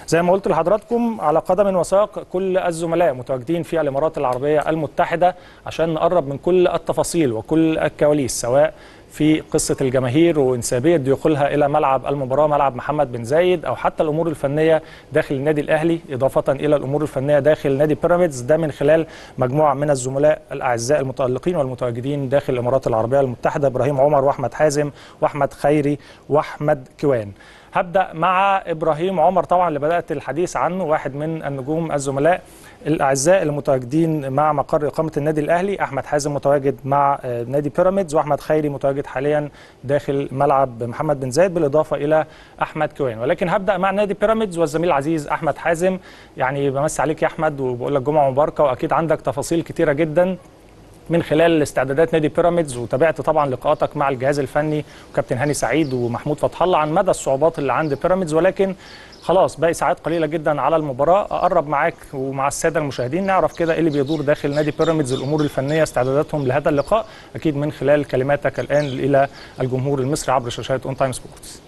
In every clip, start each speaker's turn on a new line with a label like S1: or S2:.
S1: زي ما قلت لحضراتكم على قدم وساق كل الزملاء متواجدين في الامارات العربيه المتحده عشان نقرب من كل التفاصيل وكل الكواليس سواء في قصة الجماهير وانسابية دخولها إلى ملعب المباراة ملعب محمد بن زايد أو حتى الأمور الفنية داخل النادي الأهلي إضافة إلى الأمور الفنية داخل نادي بيراميدز ده من خلال مجموعة من الزملاء الأعزاء المتألقين والمتواجدين داخل الإمارات العربية المتحدة إبراهيم عمر وأحمد حازم وأحمد خيري وأحمد كوان هبدا مع ابراهيم عمر طبعا اللي بدات الحديث عنه واحد من النجوم الزملاء الاعزاء المتواجدين مع مقر اقامه النادي الاهلي احمد حازم متواجد مع نادي بيراميدز واحمد خيري متواجد حاليا داخل ملعب محمد بن زايد بالاضافه الى احمد كوان ولكن هبدا مع نادي بيراميدز والزميل العزيز احمد حازم يعني بمسي عليك يا احمد وبقول لك جمعه مباركه واكيد عندك تفاصيل كتيره جدا من خلال استعدادات نادي بيراميدز وتابعت طبعا لقاءاتك مع الجهاز الفني وكابتن هاني سعيد ومحمود فتح الله عن مدى الصعوبات اللي عند بيراميدز ولكن خلاص باقي ساعات قليله جدا على المباراه اقرب معاك ومع الساده المشاهدين نعرف كده ايه اللي بيدور داخل نادي بيراميدز الامور الفنيه استعداداتهم لهذا اللقاء اكيد من خلال كلماتك الان الى الجمهور المصري عبر شاشات اون تايم سبورتس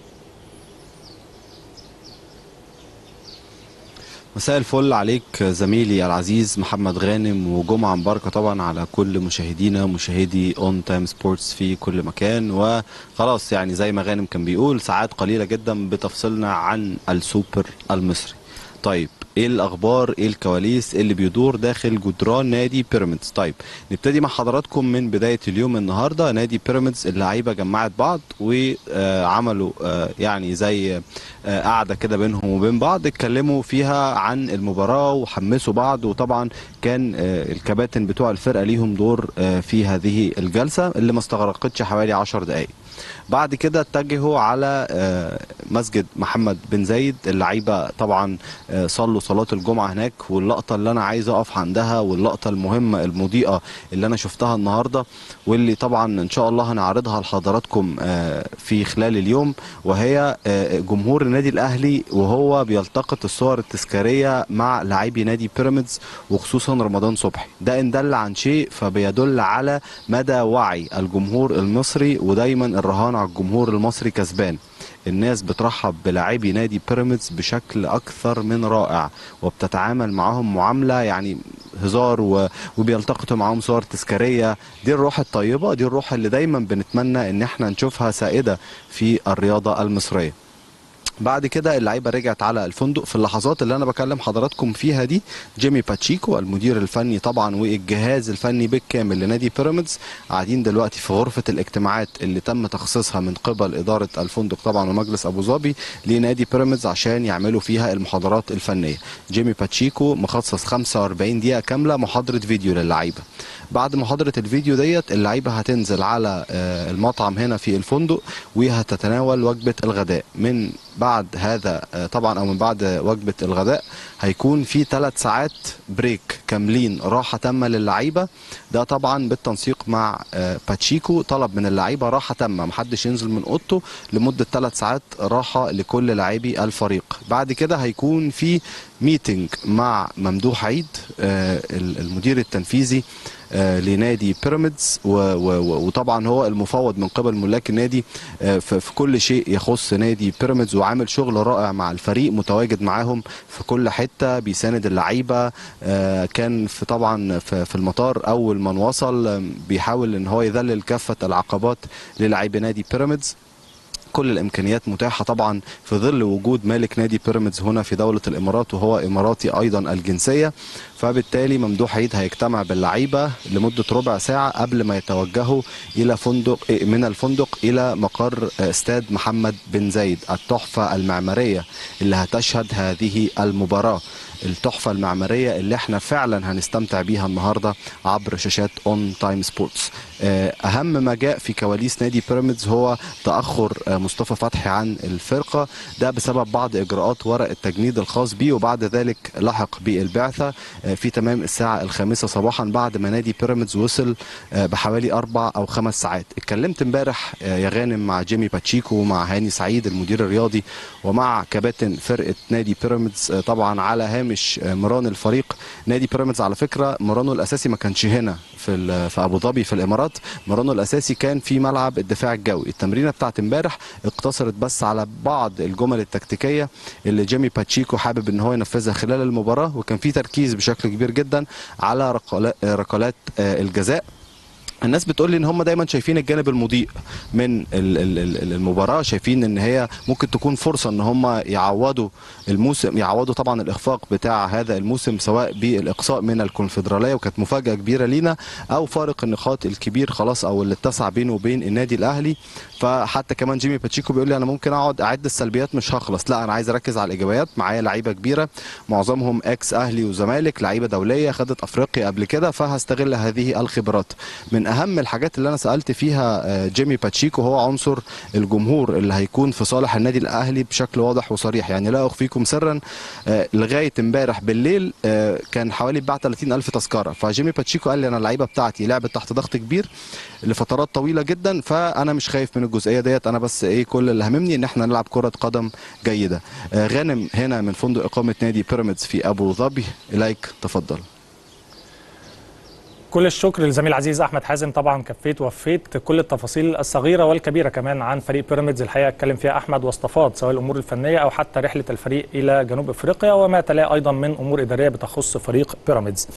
S2: مساء الفل عليك زميلي العزيز محمد غانم وجمعة مباركة طبعا على كل مشاهدينا مشاهدي اون تايم سبورتس في كل مكان وخلاص يعني زي ما غانم كان بيقول ساعات قليلة جدا بتفصلنا عن السوبر المصري طيب ايه الاخبار ايه الكواليس إيه اللي بيدور داخل جدران نادي بيراميدز طيب نبتدي مع حضراتكم من بدايه اليوم النهارده نادي بيراميدز اللعيبه جمعت بعض وعملوا يعني زي قعده كده بينهم وبين بعض اتكلموا فيها عن المباراه وحمسوا بعض وطبعا كان الكباتن بتوع الفرقه ليهم دور في هذه الجلسه اللي ما استغرقتش حوالي 10 دقائق بعد كده اتجهوا على مسجد محمد بن زايد اللعيبه طبعا صلوا صلاه الجمعه هناك واللقطه اللي انا عايز اقف عندها واللقطه المهمه المضيئه اللي انا شفتها النهارده واللي طبعا ان شاء الله هنعرضها لحضراتكم في خلال اليوم وهي جمهور النادي الاهلي وهو بيلتقط الصور التذكاريه مع لاعبي نادي بيراميدز وخصوصا رمضان صبحي ده ان دل عن شيء فبيدل على مدى وعي الجمهور المصري ودايما الرهان على الجمهور المصري كسبان الناس بترحب بلاعبي نادي بيراميدز بشكل اكثر من رائع وبتتعامل معاهم معامله يعني هزار وبيلتقطوا معاهم صور تذكاريه دي الروح الطيبه دي الروح اللي دايما بنتمنى ان احنا نشوفها سائده في الرياضه المصريه بعد كده اللعيبه رجعت على الفندق في اللحظات اللي انا بكلم حضراتكم فيها دي جيمي باتشيكو المدير الفني طبعا والجهاز الفني بالكامل لنادي بيراميدز قاعدين دلوقتي في غرفه الاجتماعات اللي تم تخصيصها من قبل اداره الفندق طبعا ومجلس ابو ظبي لنادي بيراميدز عشان يعملوا فيها المحاضرات الفنيه جيمي باتشيكو مخصص 45 دقيقه كامله محاضره فيديو للعيبه بعد محاضره الفيديو ديت اللعيبه هتنزل على المطعم هنا في الفندق وهتتناول وجبه الغداء من بعد هذا طبعا او من بعد وجبه الغداء هيكون في ثلاث ساعات بريك كاملين راحه تامه للعيبه ده طبعا بالتنسيق مع باتشيكو طلب من اللعيبه راحه تامه محدش ينزل من اوضته لمده ثلاث ساعات راحه لكل لاعبي الفريق بعد كده هيكون في ميتنج مع ممدوح عيد المدير التنفيذي لنادي بيراميدز وطبعا هو المفوض من قبل ملاك النادي في كل شيء يخص نادي بيراميدز وعامل شغل رائع مع الفريق متواجد معاهم في كل حته بيساند اللعيبه كان في طبعا في المطار اول ما وصل بيحاول ان هو يذلل كافه العقبات للاعبي نادي بيراميدز كل الامكانيات متاحه طبعا في ظل وجود مالك نادي بيراميدز هنا في دوله الامارات وهو اماراتي ايضا الجنسيه فبالتالي ممدوح عيد هيجتمع باللعيبه لمده ربع ساعه قبل ما يتوجهوا الى فندق من الفندق الى مقر استاد محمد بن زايد التحفه المعماريه اللي هتشهد هذه المباراه التحفه المعماريه اللي احنا فعلا هنستمتع بيها النهارده عبر شاشات اون تايم سبورتس اهم ما جاء في كواليس نادي بيراميدز هو تاخر مصطفى فتحي عن الفرقه ده بسبب بعض اجراءات ورق التجنيد الخاص بيه وبعد ذلك لحق بالبعثه في تمام الساعه الخامسه صباحا بعد ما نادي بيراميدز وصل بحوالي اربع او خمس ساعات اتكلمت امبارح يا غانم مع جيمي باتشيكو ومع هاني سعيد المدير الرياضي ومع كباتن فرقه نادي بيراميدز طبعا على هامش مران الفريق نادي بيراميدز على فكره مرانه الاساسي ما كانش هنا في في ابو ظبي في الامارات مرانه الاساسي كان في ملعب الدفاع الجوي التمرينه بتاعت امبارح اقتصرت بس على بعض الجمل التكتيكيه اللي جيمي باتشيكو حابب ان هو ينفذها خلال المباراه وكان في تركيز بشكل كبير جدا على ركلات الجزاء الناس بتقول لي ان هم دايما شايفين الجانب المضيء من المباراه شايفين ان هي ممكن تكون فرصه ان هم يعوضوا الموسم يعوضوا طبعا الاخفاق بتاع هذا الموسم سواء بالاقصاء من الكونفدراليه وكانت مفاجاه كبيره لينا او فارق النقاط الكبير خلاص او اللي اتسع بينه وبين النادي الاهلي فحتى كمان جيمي باتشيكو بيقول لي انا ممكن اقعد اعد السلبيات مش هخلص لا انا عايز اركز على الايجابيات معايا لعيبه كبيره معظمهم اكس اهلي وزمالك لعيبه دوليه خدت افريقيا قبل كده فهستغل هذه الخبرات من اهم الحاجات اللي انا سالت فيها جيمي باتشيكو هو عنصر الجمهور اللي هيكون في صالح النادي الاهلي بشكل واضح وصريح يعني لا اخفيكم سرا لغايه امبارح بالليل كان حوالي اتباع 30000 تذكره فجيمي باتشيكو قال لي انا اللعيبه بتاعتي لعبت تحت ضغط كبير لفترات طويله جدا فانا مش خايف من الجزئيه ديت انا بس ايه كل اللي هممني ان احنا نلعب كره قدم جيده غانم هنا من فندق اقامه نادي بيراميدز في ابو ظبي اليك تفضل
S1: كل الشكر للزميل العزيز احمد حازم طبعا كفيت ووفيت كل التفاصيل الصغيره والكبيره كمان عن فريق بيراميدز الحقيقه اتكلم فيها احمد واستفاض سواء الامور الفنيه او حتى رحله الفريق الى جنوب افريقيا وما تلاه ايضا من امور اداريه بتخص فريق بيراميدز